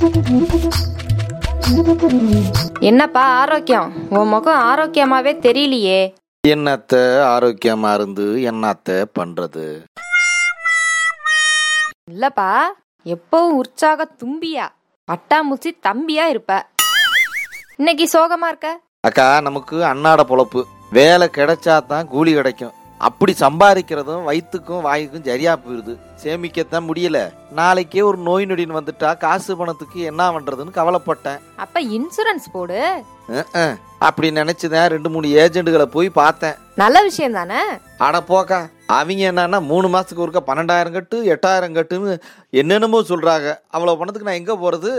என்னப்பா ஆரோக்கியம் உன் முகம் ஆரோக்கியமாவே தெரியலையே என்னத்த ஆரோக்கியமா இருந்து என்னத்த பண்றது இல்லப்பா எப்பவும் உற்சாக தும்பியா பட்டாம்பூச்சி தம்பியா இருப்ப இன்னைக்கு சோகமா இருக்க அக்கா நமக்கு அன்னாட பொழப்பு வேலை கிடைச்சா தான் கூலி கிடைக்கும் அப்படி சம்பாதிக்கிறதும் வயிற்றுக்கும் வாய்க்கும் சரியா போயிருது சேமிக்கத்தான் முடியல நாளைக்கே ஒரு நோய் நொடின்னு வந்துட்டா காசு பணத்துக்கு என்ன பண்றதுன்னு கவலைப்பட்டேன் அப்ப இன்சூரன்ஸ் போடு அஹ், அஹ். அப்படி நினைச்சுதான் ரெண்டு மூணு ஏஜென்ட்டுகளை போய் பார்த்தேன் நல்ல விஷயம் தானே அட போக்கா அவங்க என்னன்னா மூணு மாசத்துக்கு ஒருக்கா பன்னெண்டாயிரம் கட்டு எட்டாயிரம் கட்டுன்னு என்னென்னமோ சொல்றாங்க அவ்வளவு பணத்துக்கு நான் எங்க போறது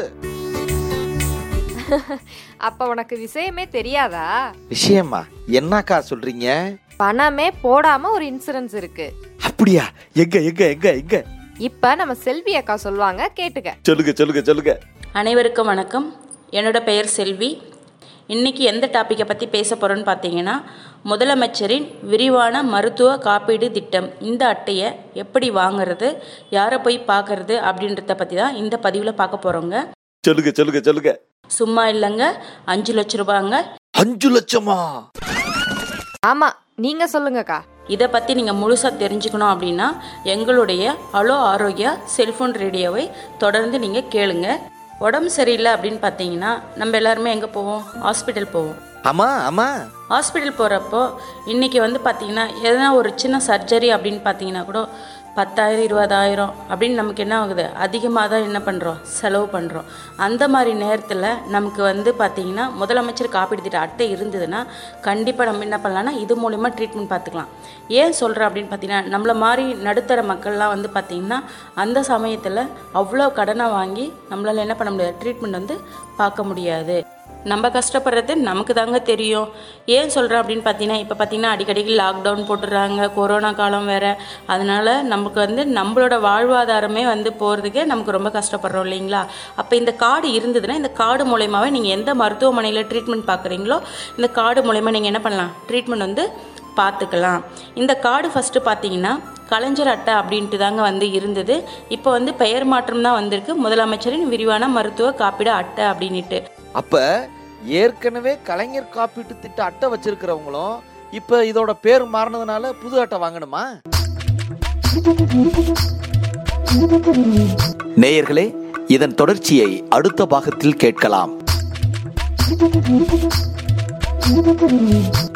அப்ப உனக்கு விஷயமே தெரியாதா விஷயமா என்னக்கா சொல்றீங்க பணமே போடாம ஒரு இன்சூரன்ஸ் இருக்கு அப்படியா எங்க எங்க எங்க எங்க இப்ப நம்ம செல்வி அக்கா சொல்லுவாங்க கேட்டுக்க சொல்லுங்க சொல்லுங்க சொல்லுங்க அனைவருக்கும் வணக்கம் என்னோட பெயர் செல்வி இன்றைக்கி எந்த டாப்பிக்கை பற்றி பேச போகிறோன்னு பார்த்தீங்கன்னா முதலமைச்சரின் விரிவான மருத்துவ காப்பீடு திட்டம் இந்த அட்டையை எப்படி வாங்குறது யாரை போய் பார்க்கறது அப்படின்றத பற்றி தான் இந்த பதிவில் பார்க்க போகிறோங்க சொல்லுங்க சொல்லுங்க சொல்லுங்க சும்மா இல்லைங்க அஞ்சு லட்ச ரூபாங்க அஞ்சு லட்சமா ஆமா நீங்க சொல்லுங்கக்கா இதை பற்றி நீங்கள் முழுசாக தெரிஞ்சுக்கணும் அப்படின்னா எங்களுடைய அலோ ஆரோக்கியா செல்ஃபோன் ரேடியோவை தொடர்ந்து நீங்கள் கேளுங்க உடம்பு சரியில்லை அப்படின்னு பார்த்தீங்கன்னா நம்ம எல்லாருமே எங்கே போவோம் ஹாஸ்பிட்டல் போவோம் ஆமா ஆமா ஹாஸ்பிட்டல் போகிறப்போ இன்றைக்கி வந்து பார்த்தீங்கன்னா எதனா ஒரு சின்ன சர்ஜரி அப்படின்னு பார்த்தீங்கன்னா கூட பத்தாயிரம் இருபதாயிரம் அப்படின்னு நமக்கு என்ன ஆகுது அதிகமாக தான் என்ன பண்ணுறோம் செலவு பண்ணுறோம் அந்த மாதிரி நேரத்தில் நமக்கு வந்து பார்த்திங்கன்னா முதலமைச்சர் காப்பீடு திட்ட அட்டை இருந்ததுன்னா கண்டிப்பாக நம்ம என்ன பண்ணலாம்னா இது மூலிமா ட்ரீட்மெண்ட் பார்த்துக்கலாம் ஏன் சொல்கிறேன் அப்படின்னு பார்த்தீங்கன்னா நம்மள மாதிரி நடுத்தர மக்கள்லாம் வந்து பார்த்திங்கன்னா அந்த சமயத்தில் அவ்வளோ கடனை வாங்கி நம்மளால் என்ன பண்ண முடியாது ட்ரீட்மெண்ட் வந்து பார்க்க முடியாது நம்ம கஷ்டப்படுறது நமக்கு தாங்க தெரியும் ஏன் சொல்கிறேன் அப்படின்னு பார்த்தீங்கன்னா இப்போ பார்த்தீங்கன்னா அடிக்கடிக்கு லாக்டவுன் போட்டுடுறாங்க கொரோனா காலம் வேறு அதனால நமக்கு வந்து நம்மளோட வாழ்வாதாரமே வந்து போகிறதுக்கே நமக்கு ரொம்ப கஷ்டப்படுறோம் இல்லைங்களா அப்போ இந்த கார்டு இருந்ததுன்னா இந்த கார்டு மூலயமாவே நீங்கள் எந்த மருத்துவமனையில் ட்ரீட்மெண்ட் பார்க்குறீங்களோ இந்த கார்டு மூலயமா நீங்கள் என்ன பண்ணலாம் ட்ரீட்மெண்ட் வந்து பார்த்துக்கலாம் இந்த கார்டு ஃபஸ்ட்டு பார்த்தீங்கன்னா கலைஞர் அட்டை அப்படின்ட்டு தாங்க வந்து இருந்தது இப்போ வந்து பெயர் மாற்றம் தான் வந்திருக்கு முதலமைச்சரின் விரிவான மருத்துவ காப்பீடு அட்டை அப்படின்ட்டு அப்ப ஏற்கனவே கலைஞர் காப்பீட்டு திட்ட அட்டை வச்சிருக்கிறவங்களும் இப்ப இதோட பேர் மாறினதுனால புது அட்டை வாங்கணுமா நேயர்களே இதன் தொடர்ச்சியை அடுத்த பாகத்தில் கேட்கலாம்